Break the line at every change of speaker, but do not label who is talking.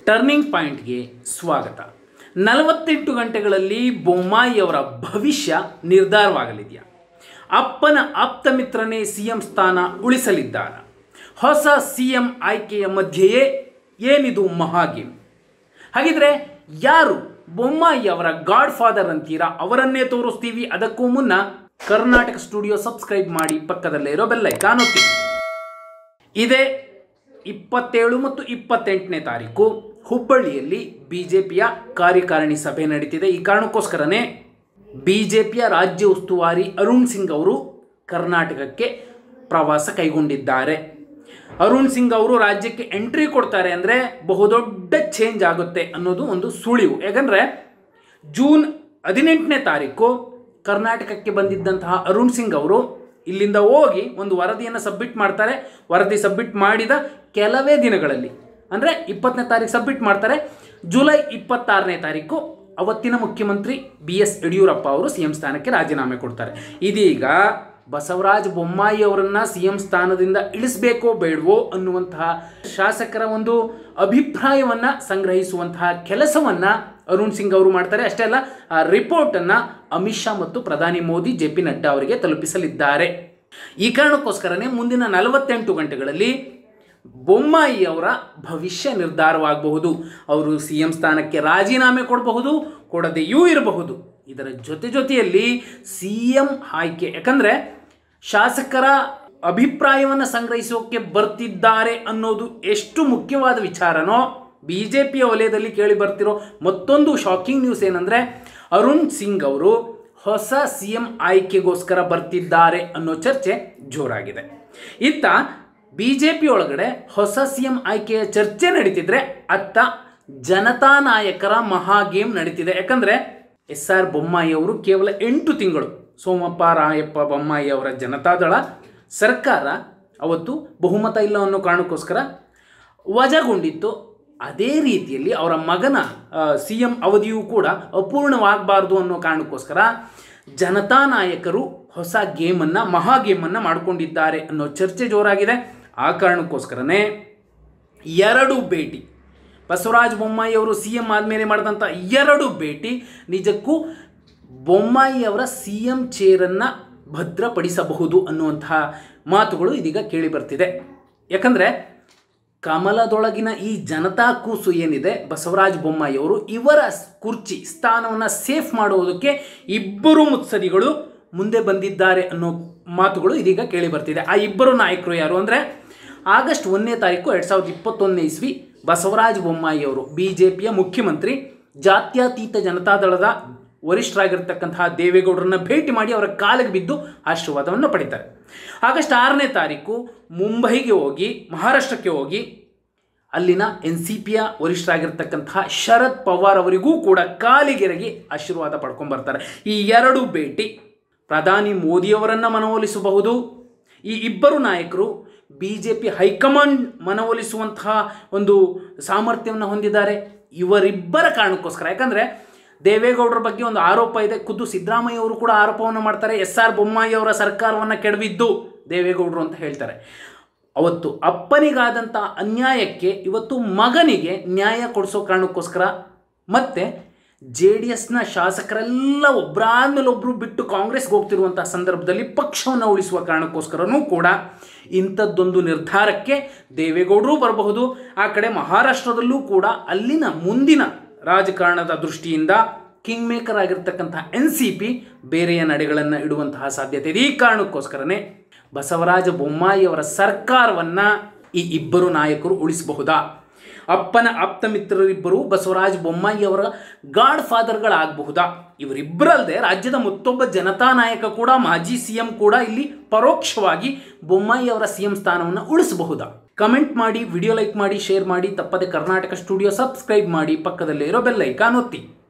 turning ಪಾಯಿಂಟ್ಗೆ ಸ್ವಾಗತ ನಲವತ್ತೆಂಟು ಗಂಟೆಗಳಲ್ಲಿ ಬೊಮ್ಮಾಯಿಯವರ ಭವಿಷ್ಯ ನಿರ್ಧಾರವಾಗಲಿದೆಯಾ ಅಪ್ಪನ ಆಪ್ತ ಮಿತ್ರನೇ ಸಿ ಎಂ ಸ್ಥಾನ ಉಳಿಸಲಿದ್ದಾರ ಹೊಸ ಸಿ ಎಂ ಆಯ್ಕೆಯ ಮಧ್ಯೆಯೇ ಏನಿದು ಮಹಾಗೇಮ್ ಹಾಗಿದ್ರೆ ಯಾರು ಬೊಮ್ಮಾಯಿ ಅವರ ಗಾಡ್ ಫಾದರ್ ಅಂತೀರಾ ಅವರನ್ನೇ ತೋರಿಸ್ತೀವಿ ಅದಕ್ಕೂ ಮುನ್ನ ಕರ್ನಾಟಕ ಸ್ಟುಡಿಯೋ ಸಬ್ಸ್ಕ್ರೈಬ್ ಮಾಡಿ ಪಕ್ಕದಲ್ಲೇ ಇರೋ ಬೆಲ್ಲೈಕಾನ್ ಒತ್ತಿ ಇದೇ ಇಪ್ಪತ್ತೇಳು ಮತ್ತು ಇಪ್ಪತ್ತೆಂಟನೇ ತಾರೀಕು ಹುಬ್ಬಳ್ಳಿಯಲ್ಲಿ ಬಿ ಜೆ ಪಿಯ ಕಾರ್ಯಕಾರಿಣಿ ಸಭೆ ನಡೀತಿದೆ ಈ ಕಾರಣಕ್ಕೋಸ್ಕರನೇ ಬಿ ಜೆ ಪಿಯ ರಾಜ್ಯ ಉಸ್ತುವಾರಿ ಅರುಣ್ ಸಿಂಗ್ ಅವರು ಕರ್ನಾಟಕಕ್ಕೆ ಪ್ರವಾಸ ಕೈಗೊಂಡಿದ್ದಾರೆ ಅರುಣ್ ಸಿಂಗ್ ಅವರು ರಾಜ್ಯಕ್ಕೆ ಎಂಟ್ರಿ ಕೊಡ್ತಾರೆ ಅಂದರೆ ಬಹುದೊಡ್ಡ ಚೇಂಜ್ ಆಗುತ್ತೆ ಅನ್ನೋದು ಒಂದು ಸುಳಿವು ಯಾಕಂದರೆ ಜೂನ್ ಹದಿನೆಂಟನೇ ತಾರೀಕು ಕರ್ನಾಟಕಕ್ಕೆ ಬಂದಿದ್ದಂತಹ ಅರುಣ್ ಸಿಂಗ್ ಅವರು ಇಲ್ಲಿಂದ ಹೋಗಿ ಒಂದು ವರದಿಯನ್ನು ಸಬ್ಮಿಟ್ ಮಾಡ್ತಾರೆ ವರದಿ ಸಬ್ಮಿಟ್ ಮಾಡಿದ ಕೆಲವೇ ದಿನಗಳಲ್ಲಿ ಅಂದರೆ ಇಪ್ಪತ್ತನೇ ತಾರೀಕು ಸಬ್ಮಿಟ್ ಮಾಡ್ತಾರೆ ಜುಲೈ ಇಪ್ಪತ್ತಾರನೇ ತಾರೀಕು ಅವತ್ತಿನ ಮುಖ್ಯಮಂತ್ರಿ ಬಿ ಎಸ್ ಯಡಿಯೂರಪ್ಪ ಅವರು ಸಿ ಎಂ ಸ್ಥಾನಕ್ಕೆ ರಾಜೀನಾಮೆ ಕೊಡ್ತಾರೆ ಇದೀಗ ಬಸವರಾಜ ಬೊಮ್ಮಾಯಿ ಅವರನ್ನು ಸಿ ಎಂ ಸ್ಥಾನದಿಂದ ಇಳಿಸಬೇಕೋ ಬೇಡವೋ ಅನ್ನುವಂತಹ ಶಾಸಕರ ಒಂದು ಅಭಿಪ್ರಾಯವನ್ನು ಸಂಗ್ರಹಿಸುವಂತಹ ಕೆಲಸವನ್ನು ಅರುಣ್ ಸಿಂಗ್ ಅವರು ಮಾಡ್ತಾರೆ ಅಷ್ಟೇ ಅಲ್ಲ ಆ ರಿಪೋರ್ಟನ್ನು ಅಮಿತ್ ಶಾ ಮತ್ತು ಪ್ರಧಾನಿ ಮೋದಿ ಜೆ ಪಿ ನಡ್ಡಾ ಅವರಿಗೆ ತಲುಪಿಸಲಿದ್ದಾರೆ ಈ ಕಾರಣಕ್ಕೋಸ್ಕರನೇ ಮುಂದಿನ ನಲವತ್ತೆಂಟು ಗಂಟೆಗಳಲ್ಲಿ ಬೊಮ್ಮಾಯಿ ಅವರ ಭವಿಷ್ಯ ನಿರ್ಧಾರವಾಗಬಹುದು ಅವರು ಸಿ ಎಂ ಸ್ಥಾನಕ್ಕೆ ರಾಜೀನಾಮೆ ಕೊಡಬಹುದು ಕೊಡದೆಯೂ ಇರಬಹುದು ಇದರ ಜೊತೆ ಜೊತೆಯಲ್ಲಿ ಸಿ ಎಂ ಆಯ್ಕೆ ಯಾಕಂದರೆ ಶಾಸಕರ ಅಭಿಪ್ರಾಯವನ್ನು ಸಂಗ್ರಹಿಸೋಕೆ ಬರ್ತಿದ್ದಾರೆ ಅನ್ನೋದು ಎಷ್ಟು ಮುಖ್ಯವಾದ ವಿಚಾರನೋ ಬಿ ಜೆ ಪಿಯ ವಲಯದಲ್ಲಿ ಕೇಳಿ ಬರ್ತಿರೋ ಮತ್ತೊಂದು ಶಾಕಿಂಗ್ ನ್ಯೂಸ್ ಏನಂದರೆ ಅರುಣ್ ಸಿಂಗ್ ಅವರು ಹೊಸ ಸಿ ಎಂ ಆಯ್ಕೆಗೋಸ್ಕರ ಬರ್ತಿದ್ದಾರೆ ಅನ್ನೋ ಚರ್ಚೆ ಜೋರಾಗಿದೆ ಇತ್ತ ಬಿ ಜೆ ಪಿ ಒಳಗಡೆ ಹೊಸ ಸಿ ಎಂ ಆಯ್ಕೆಯ ಚರ್ಚೆ ನಡೀತಿದ್ರೆ ಅತ್ತ ಜನತಾ ನಾಯಕರ ಮಹಾಗೇಮ್ ನಡೀತಿದೆ ಯಾಕಂದರೆ ಎಸ್ ಆರ್ ಬೊಮ್ಮಾಯಿ ಅವರು ಕೇವಲ ಎಂಟು ತಿಂಗಳು ಸೋಮಪ್ಪ ರಾಯಪ್ಪ ಬೊಮ್ಮಾಯಿ ಅವರ ಜನತಾದಳ ಸರ್ಕಾರ ಅವತ್ತು ಬಹುಮತ ಇಲ್ಲ ಅನ್ನೋ ಕಾರಣಕ್ಕೋಸ್ಕರ ವಜಾಗೊಂಡಿತ್ತು ಅದೇ ರೀತಿಯಲ್ಲಿ ಅವರ ಮಗನ ಸಿ ಎಂ ಅವಧಿಯೂ ಕೂಡ ಅಪೂರ್ಣವಾಗಬಾರ್ದು ಅನ್ನೋ ಕಾರಣಕ್ಕೋಸ್ಕರ ಜನತಾ ನಾಯಕರು ಹೊಸ ಗೇಮನ್ನು ಮಹಾ ಗೇಮನ್ನು ಮಾಡಿಕೊಂಡಿದ್ದಾರೆ ಅನ್ನೋ ಚರ್ಚೆ ಜೋರಾಗಿದೆ ಆ ಕಾರಣಕ್ಕೋಸ್ಕರನೇ ಎರಡು ಭೇಟಿ ಬಸವರಾಜ ಬೊಮ್ಮಾಯಿ ಅವರು ಸಿ ಎಂ ಆದಮೇಲೆ ಮಾಡಿದಂಥ ಎರಡು ಭೇಟಿ ನಿಜಕ್ಕೂ ಬೊಮ್ಮಾಯಿ ಅವರ ಸಿ ಎಂ ಚೇರನ್ನು ಭದ್ರಪಡಿಸಬಹುದು ಅನ್ನುವಂತಹ ಮಾತುಗಳು ಇದೀಗ ಕೇಳಿ ಬರ್ತಿದೆ ಯಾಕಂದರೆ ಕಮಲದೊಳಗಿನ ಈ ಜನತಾ ಕೂಸು ಏನಿದೆ ಬಸವರಾಜ ಬೊಮ್ಮಾಯಿ ಅವರು ಇವರ ಕುರ್ಚಿ ಸ್ಥಾನವನ್ನು ಸೇಫ್ ಮಾಡುವುದಕ್ಕೆ ಇಬ್ಬರು ಮುತ್ಸದಿಗಳು ಮುಂದೆ ಬಂದಿದ್ದಾರೆ ಅನ್ನೋ ಮಾತುಗಳು ಇದೀಗ ಕೇಳಿ ಬರ್ತಿದೆ ಆ ಇಬ್ಬರು ನಾಯಕರು ಯಾರು ಅಂದರೆ ಆಗಸ್ಟ್ ಒಂದನೇ ತಾರೀಕು ಎರಡು ಸಾವಿರದ ಇಪ್ಪತ್ತೊಂದನೇ ಇಸ್ವಿ ಬಸವರಾಜ ಬೊಮ್ಮಾಯಿ ಅವರು ಬಿ ಜೆ ಪಿಯ ಮುಖ್ಯಮಂತ್ರಿ ಜಾತ್ಯತೀತ ಜನತಾದಳದ ವರಿಷ್ಠರಾಗಿರ್ತಕ್ಕಂತಹ ದೇವೇಗೌಡರನ್ನ ಭೇಟಿ ಮಾಡಿ ಅವರ ಕಾಲಿಗೆ ಬಿದ್ದು ಆಶೀರ್ವಾದವನ್ನು ಪಡಿತಾರೆ ಆಗಸ್ಟ್ ಆರನೇ ತಾರೀಕು ಮುಂಬೈಗೆ ಹೋಗಿ ಮಹಾರಾಷ್ಟ್ರಕ್ಕೆ ಹೋಗಿ ಅಲ್ಲಿನ ಎನ್ ಸಿ ಪಿಯ ವರಿಷ್ಠರಾಗಿರ್ತಕ್ಕಂತಹ ಶರದ್ ಪವಾರ್ ಅವರಿಗೂ ಕೂಡ ಕಾಲಿಗೆರಗಿ ಆಶೀರ್ವಾದ ಪಡ್ಕೊಂಡ್ಬರ್ತಾರೆ ಈ ಎರಡು ಭೇಟಿ ಪ್ರಧಾನಿ ಮೋದಿಯವರನ್ನು ಮನವೊಲಿಸಬಹುದು ಈ ಇಬ್ಬರು ನಾಯಕರು ಬಿ ಜೆ ಪಿ ಹೈಕಮಾಂಡ್ ಮನವೊಲಿಸುವಂತಹ ಒಂದು ಸಾಮರ್ಥ್ಯವನ್ನು ಹೊಂದಿದ್ದಾರೆ ಇವರಿಬ್ಬರ ಕಾರಣಕ್ಕೋಸ್ಕರ ಯಾಕಂದರೆ ದೇವೇಗೌಡರ ಬಗ್ಗೆ ಒಂದು ಆರೋಪ ಇದೆ ಖುದ್ದು ಸಿದ್ದರಾಮಯ್ಯ ಅವರು ಕೂಡ ಆರೋಪವನ್ನು ಮಾಡ್ತಾರೆ ಎಸ್ ಆರ್ ಬೊಮ್ಮಾಯಿ ಅವರ ಸರ್ಕಾರವನ್ನು ಕೆಡವಿದ್ದು ದೇವೇಗೌಡರು ಅಂತ ಹೇಳ್ತಾರೆ ಅವತ್ತು ಅಪ್ಪನಿಗಾದಂಥ ಅನ್ಯಾಯಕ್ಕೆ ಇವತ್ತು ಮಗನಿಗೆ ನ್ಯಾಯ ಕೊಡಿಸೋ ಕಾರಣಕ್ಕೋಸ್ಕರ ಮತ್ತು ಜೆ ಡಿ ಎಸ್ನ ಶಾಸಕರೆಲ್ಲ ಒಬ್ಬರಾದ್ಮೇಲೆ ಒಬ್ಬರು ಬಿಟ್ಟು ಕಾಂಗ್ರೆಸ್ಗೆ ಹೋಗ್ತಿರುವಂಥ ಸಂದರ್ಭದಲ್ಲಿ ಪಕ್ಷವನ್ನು ಉಳಿಸುವ ಕಾರಣಕ್ಕೋಸ್ಕರನೂ ಕೂಡ ಇಂಥದ್ದೊಂದು ನಿರ್ಧಾರಕ್ಕೆ ದೇವೇಗೌಡರು ಬರಬಹುದು ಆ ಕಡೆ ಮಹಾರಾಷ್ಟ್ರದಲ್ಲೂ ಕೂಡ ಅಲ್ಲಿನ ಮುಂದಿನ ರಾಜಕಾರಣದ ದೃಷ್ಟಿಯಿಂದ ಕಿಂಗ್ ಮೇಕರ್ ಆಗಿರ್ತಕ್ಕಂತಹ ಎನ್ ಸಿ ಪಿ ಬೇರೆಯ ನಡೆಗಳನ್ನು ಇಡುವಂತಹ ಸಾಧ್ಯತೆ ಇದೆ ಈ ಕಾರಣಕ್ಕೋಸ್ಕರನೇ ಬಸವರಾಜ ಬೊಮ್ಮಾಯಿಯವರ ಸರ್ಕಾರವನ್ನು ಈ ಇಬ್ಬರು ನಾಯಕರು ಉಳಿಸಬಹುದಾ ಅಪ್ಪನ ಆಪ್ತ ಮಿತ್ರರಿಬ್ಬರು ಬಸವರಾಜ ಬೊಮ್ಮಾಯಿ ಅವರ ಗಾಡ್ ಫಾದರ್ಗಳಾಗಬಹುದಾ ಇವರಿಬ್ಬರಲ್ಲದೆ ರಾಜ್ಯದ ಮತ್ತೊಬ್ಬ ಜನತಾ ನಾಯಕ ಕೂಡ ಮಾಜಿ ಸಿ ಎಂ ಕೂಡ ಇಲ್ಲಿ ಪರೋಕ್ಷವಾಗಿ ಬೊಮ್ಮಾಯಿ ಅವರ ಸಿ ಎಂ ಸ್ಥಾನವನ್ನು ಉಳಿಸಬಹುದಾ ಕಮೆಂಟ್ ಮಾಡಿ ವಿಡಿಯೋ ಲೈಕ್ ಮಾಡಿ ಶೇರ್ ಮಾಡಿ ತಪ್ಪದೆ ಕರ್ನಾಟಕ ಸ್ಟುಡಿಯೋ ಸಬ್ಸ್ಕ್ರೈಬ್ ಮಾಡಿ ಪಕ್ಕದಲ್ಲೇ ಇರೋ ಬೆಲ್ ಐಕಾನ್ ಒತ್ತಿ